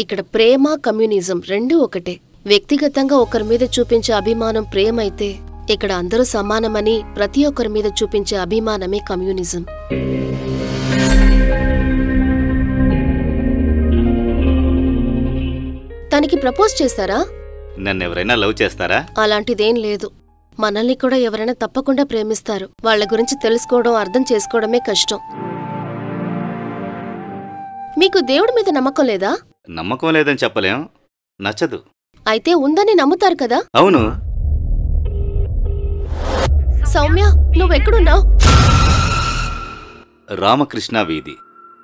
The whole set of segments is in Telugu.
ఇక్కడ ప్రేమ కమ్యూనిజం రెండూ ఒకటే వ్యక్తిగతంగా ఒకరి మీద చూపించే అభిమానం ప్రేమ అయితే ఇక్కడ అందరూ సమానమని ప్రతి ఒక్కరి మీద చూపించే అభిమానమే కమ్యూనిజం తనకి ప్రపోజ్ చేశారా నన్ను ఎవరైనా లవ్ చేస్తారా అలాంటిదేం లేదు మనల్ని కూడా ఎవరైనా తప్పకుండా ప్రేమిస్తారు వాళ్ళ గురించి తెలుసుకోవడం అర్థం చేసుకోవడమే కష్టం మీకు దేవుడి మీద నమ్మకం లేదా నమ్మకం లేదని చెప్పలేం నచ్చదు అయితే ఉందని నమ్ముతారు కదా అవును సౌమ్య నువ్వెక్కడున్నావు రామకృష్ణ వీధి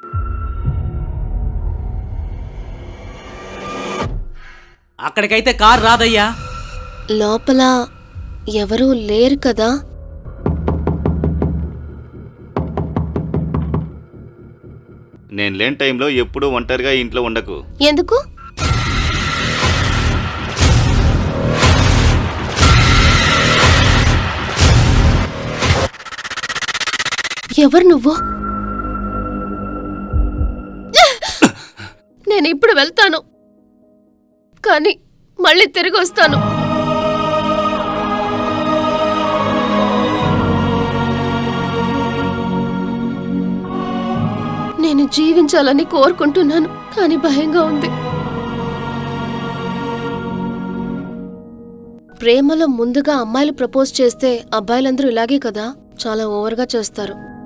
అక్కడికైతే కార్ రాదయ్యా లోపల ఎవరూ లేరు కదా నేను లేని టైంలో ఎప్పుడూ ఒంటరిగా ఇంట్లో ఉండకు ఎందుకు ఎవరు నువ్వు నేను ఇప్పుడు వెళ్తాను కానీ మళ్ళీ తిరిగి వస్తాను నేను జీవించాలని కోరుకుంటున్నాను కానీ భయంగా ఉంది ప్రేమలో ముందుగా అమ్మాయిలు ప్రపోజ్ చేస్తే అబ్బాయిలందరూ ఇలాగే కదా చాలా ఓవర్గా చేస్తారు